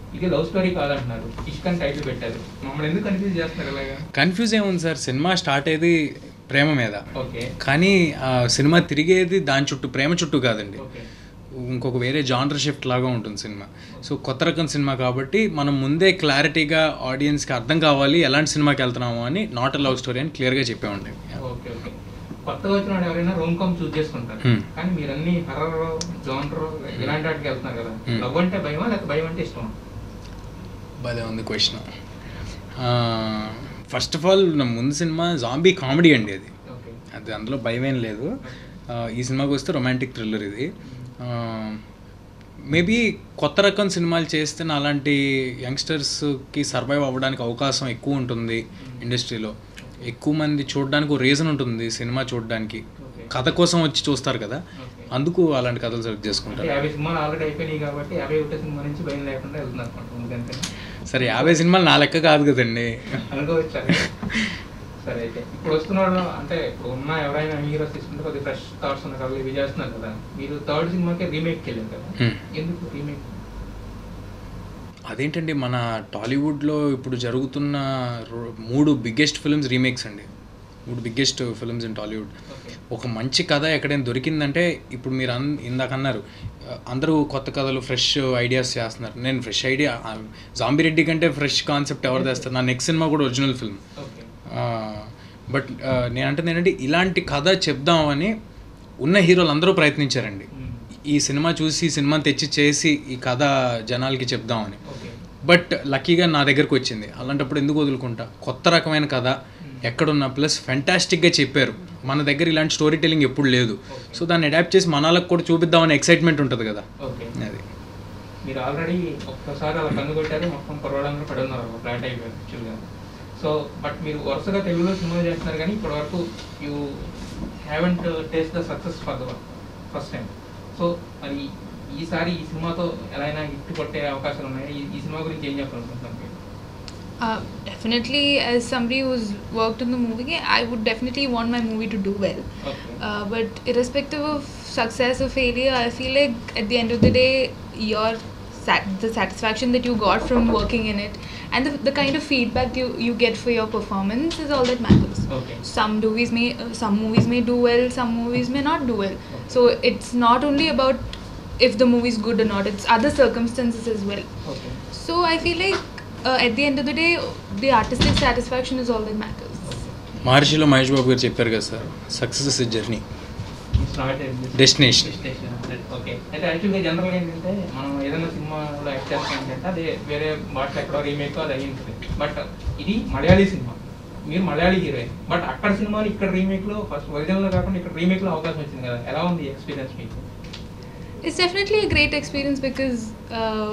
ఇది love story కాదంటున్నారు ఇష్క్ అని టైటిల్ పెట్టారు మమ్మల్ని ఎందుకు కన్ఫ్యూజ్ చేస్తున్నారు ఇలాగా కన్ఫ్యూజ్ ఏముంది సార్ సినిమా స్టార్ట్ అయ్యేది ప్రేమ మీద ఓకే కానీ ఆ సినిమా తిరిగేది దాని చుట్టూ ప్రేమ చుట్టూ కాదండి ఓకే ఇంకొక వేరే జానర్ షిఫ్ట్ లాగా ఉంటుంది సినిమా సో కొత్త రకం సినిమా కాబట్టి మనం ముందే క్లారిటీగా ఆడియన్స్కి అర్థం కావాలి ఎలాంటి సినిమాకి వెళ్తున్నాము అని నాట్ అ లవ్ స్టోరీ అని క్లియర్గా చెప్పామండి ఓకే ఓకే కొత్తగా వచ్చిన వాడు ఎవరైనా రోమ్ కామ్ చూస్ చేసుకుంటారు Hmm. కానీ మీరు అన్ని హర్రర్ జోనర్ ఇలాంటి వాటికి వెళ్తున్నారు కదా Hmm. లవ్ అంటే భయమా లేకపోతే భయం అంటే ఇష్టమా భలే ఉంది క్వశ్చన్ ఫస్ట్ ఆఫ్ ఆల్ నా ముందు సినిమా జాంబీ కామెడీ అండి అది ఓకే అది అందులో భయం ఏం లేదు ఆ, ఈ సినిమాకి వస్తే రొమాంటిక్ థ్రిల్లర్ ఇది మేబీ కొత్త రకం సినిమాలు చేస్తే అలాంటి యంగ్స్టర్స్కి సర్వైవ్ అవ్వడానికి అవకాశం ఎక్కువ ఉంటుంది ఇండస్ట్రీలో ఎక్కువ మంది చూడడానికి ఒక రీజన్ ఉంటుంది సినిమా చూడడానికి ఓకే కథ కోసం వచ్చి చూస్తారు కదా ఓకే అందుకు అలాంటి కథలు సెలెక్ట్ అంటే చేసుకుంటారు యాభై సినిమాలు ఆల్రెడీ అయిపోయినాయి కాబట్టి యాభై ఒకటో సినిమా నుంచి భయం లేకుండా వెళ్తున్నారు అనుకుంటున్నాను ఎందుకంటే సరే యాభై సినిమాలు నా లెక్క కాదు కదండి అనుకోవచ్చు అది. సరే అయితే ఇప్పుడు వస్తున్నాడు అంటే ఇప్పుడు ఉన్న ఎవరైనా హీరోస్ తీసుకుంటే కొద్దిగా ఫ్రెష్ థాట్స్ ఉన్న కాబట్టి ఇవి చేస్తున్నారు కదా మీరు థర్డ్ సినిమాకి రీమేక్ వెళ్ళారు కదా Hmm. ఎందుకు రీమేక్ అదేంటండి మన టాలీవుడ్లో ఇప్పుడు జరుగుతున్న రో- మూడు బిగ్గెస్ట్ ఫిల్మ్స్ రీమేక్స్ అండి మూడు biggest films in Tollywood okay ఒక మంచి కథ ఎక్కడైనా దొరికిందంటే ఇప్పుడు మీరు అన్ ఇందాక అన్నారు ఆ, అందరూ కొత్త కథలు ఫ్రెష్ ఐడియాస్ చేస్తున్నారు నేను ఫ్రెష్ ఐడియా జాంబీ రెడ్డి కంటే ఫ్రెష్ కాన్సెప్ట్ ఎవరు తెస్తారు నా నెక్స్ట్ సినిమా కూడా ఒరిజినల్ ఫిల్మ్ ఓకే బట్ నేను అంటుంది ఏంటంటే ఇలాంటి కథ చెప్దామని ఉన్న హీరోలు అందరూ ప్రయత్నించారండి ఈ సినిమా చూసి ఈ సినిమా తెచ్చి చేసి ఈ కథ జనాలకి చెప్దామని ఓకే బట్ లక్కీగా నా దగ్గరకు వచ్చింది అలాంటప్పుడు ఎందుకు వదులుకుంటా కొత్త రకమైన కథ ఎక్కడున్నా ప్లస్ ఫెంటాస్టిక్గా చెప్పారు మన దగ్గర ఇలాంటి స్టోరీ టెలింగ్ ఎప్పుడు లేదు సో దాన్ని అడాప్ట్ చేసి మనలకు కూడా చూపిద్దామని ఎక్సైట్మెంట్ ఉంటుంది కదా ఓకే అది మీరు ఆల్రెడీ ఒక్కసారి అలా కన్ను కొట్టారు మొత్తం కుర్రాళ్ళందరూ పడి ఉన్నారు ఫ్లాట్ అయిపోయారు యాక్చువల్గా సో బట్ మీరు వరుసగా తెలుగులో సినిమా చేస్తున్నారు కానీ ఇప్పటి వరకు you haven't taste the success for the first time so మరి ఈసారి ఈ సినిమాతో ఎలా అయినా హిట్ కొట్టే అవకాశాలు ఉన్నాయి ఈ ఈ సినిమా గురించి ఏం చెప్పాలనుకుంటున్నారు మీరు Uh, definitely, as somebody who's worked in the movie, I would definitely want my movie to do well. Okay Uh, but irrespective of success or failure, I feel like at the end of the day, your sat- the satisfaction that you got from working in it and the, the kind of feedback you, you get for your performance is all that matters. Okay Some movies may uh, some movies may do well, some movies may not do well. So it's not only about if the movie is good or not; it's other circumstances as well. Okay So I feel like uh, at the end of the day, the artistic satisfaction is all that matters. మహర్షిలో మహేష్ బాబు గారు చెప్పారు కదా sir success is journey It's not a Destination. Destination. Okay అయితే యాక్చువల్గా జనరల్గా ఏంటంటే మనం ఏదైనా సినిమాలో యాక్ట్ చేస్తాం ఏంటంటే అది వేరే భాషలో ఎక్కడో రీమేక్ అది అయ్యి ఉంటుంది బట్ ఇది మలయాళీ సినిమా మీరు మలయాళీ హీరోయిన్ బట్ అక్కడ సినిమాలు ఇక్కడ రీమేక్లో ఫస్ట్ ఒరిజినల్లో కాకుండా ఇక్కడ రీమేక్లో అవకాశం వచ్చింది కదా ఎలా ఉంది ఎక్స్పీరియన్స్ మీకు It's definitely a great experience because um,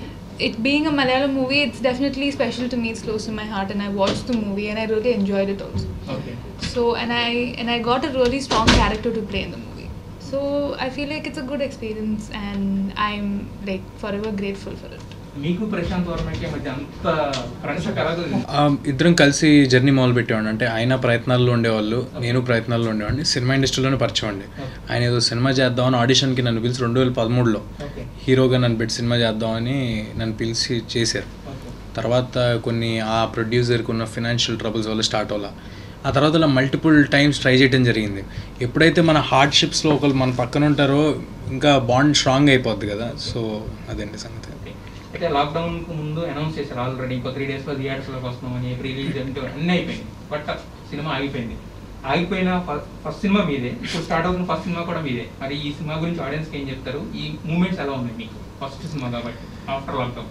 it being a Malayalam movie, it's definitely special to me. It's close to my heart, and I watched the movie and I really enjoyed it also. Okay So and I and I got a really strong character to play in the movie. So I feel like it's a good experience, and I'm like forever grateful for it. మీకు ప్రశాంత్ వర్మకి మధ్య అంత friendship ఎలా కుదిరింది? ఆ, ఇద్దరం కలిసి journey మొదలు పెట్టేవాడిని అంటే ఆయన ప్రయత్నాల్లో ఉండేవాళ్ళు నేను ప్రయత్నాల్లో ఉండేవాడిని సినిమా ఇండస్ట్రీలోనే పరిచయం అండి ఆయన ఏదో సినిమా చేద్దామని ఆడిషన్కి నన్ను పిలిచి రెండు వేల పదమూడులో ఓకే హీరోగా నన్ను పెట్టి సినిమా చేద్దామని నన్ను పిలిచి చేశారు ఓకే తర్వాత కొన్ని ఆ ప్రొడ్యూసర్కి ఉన్న ఫినాన్షియల్ ట్రబుల్స్ వల్ల స్టార్ట్ అవ్వాల ఆ తర్వాత ఇలా మల్టిపుల్ టైమ్స్ ట్రై చేయడం జరిగింది ఎప్పుడైతే మన హార్డ్షిప్స్లో ఒకరు మన పక్కన ఉంటారో ఇంకా బాండ్ స్ట్రాంగ్ అయిపోద్ది కదా సో అదండి సంగతి ఓకే. అయితే లాక్డౌన్ కు ముందు అనౌన్స్ చేశారు ఆల్రెడీ ఇంకో త్రీ డేస్ లో థియేటర్స్ లోకి వస్తున్నామని ప్రీ రిలీజ్ అంటే అన్నీ అయిపోయింది బట్ సినిమా ఆగిపోయింది ఆగిపోయిన ఫస్ట్ సినిమా మీదే ఇప్పుడు స్టార్ట్ అవుతున్న ఫస్ట్ సినిమా కూడా మీదే మరి ఈ సినిమా గురించి ఆడియన్స్ కి ఏం చెప్తారు ఈ మూమెంట్స్ ఎలా ఉన్నాయి మీకు ఫస్ట్ సినిమా కాబట్టి ఆఫ్టర్ లాక్డౌన్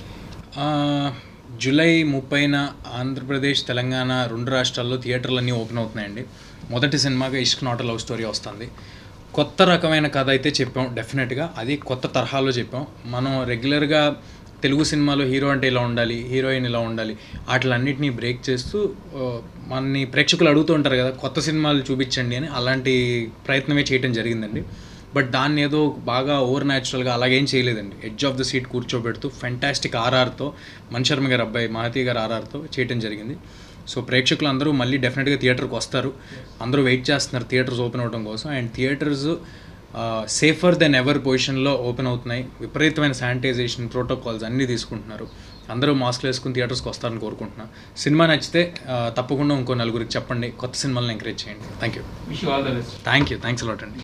ఆ, జూలై ముప్పైన ఆంధ్రప్రదేశ్ తెలంగాణ రెండు రాష్ట్రాల్లో థియేటర్లు అన్నీ ఓపెన్ అవుతున్నాయండి మొదటి సినిమాగా ఇష్క్ నాట్ లవ్ స్టోరీ వస్తుంది కొత్త రకమైన కథ అయితే చెప్పాం డెఫినెట్గా అది కొత్త తరహాలో చెప్పాం మనం రెగ్యులర్గా తెలుగు సినిమాలో హీరో అంటే ఇలా ఉండాలి హీరోయిన్ ఇలా ఉండాలి వాటిలన్నిటినీ బ్రేక్ చేస్తూ ఆ, మనని ప్రేక్షకులు అడుగుతూ ఉంటారు కదా కొత్త సినిమాలు చూపించండి అని అలాంటి ప్రయత్నమే చేయడం జరిగిందండి బట్ దాన్ని ఏదో బాగా ఓవర్ న్యాచురల్గా అలాగేం చేయలేదండి ఎడ్జ్ ఆఫ్ ద సీట్ కూర్చోబెడుతూ ఫెంటాస్టిక్ ఆర్ఆర్తో మణిశర్మ గారు అబ్బాయి మహతి గారు ఆర్ఆర్తో చేయడం జరిగింది సో ప్రేక్షకులు అందరూ మళ్ళీ డెఫినెట్గా థియేటర్కి వస్తారు అందరూ వెయిట్ చేస్తున్నారు థియేటర్స్ ఓపెన్ అవ్వడం కోసం and theatres safer then ever పొజిషన్లో ఓపెన్ అవుతున్నాయి విపరీతమైన శానిటైజేషన్ ప్రోటోకాల్స్ అన్నీ తీసుకుంటున్నారు అందరూ మాస్క్లు వేసుకుని థియేటర్స్కి వస్తారని కోరుకుంటున్నాను సినిమా నచ్చితే ఆ, తప్పకుండా ఇంకో నలుగురికి చెప్పండి కొత్త సినిమాలను ఎంకరేజ్ చేయండి thank you wish all the best thank you thanks a lot అండి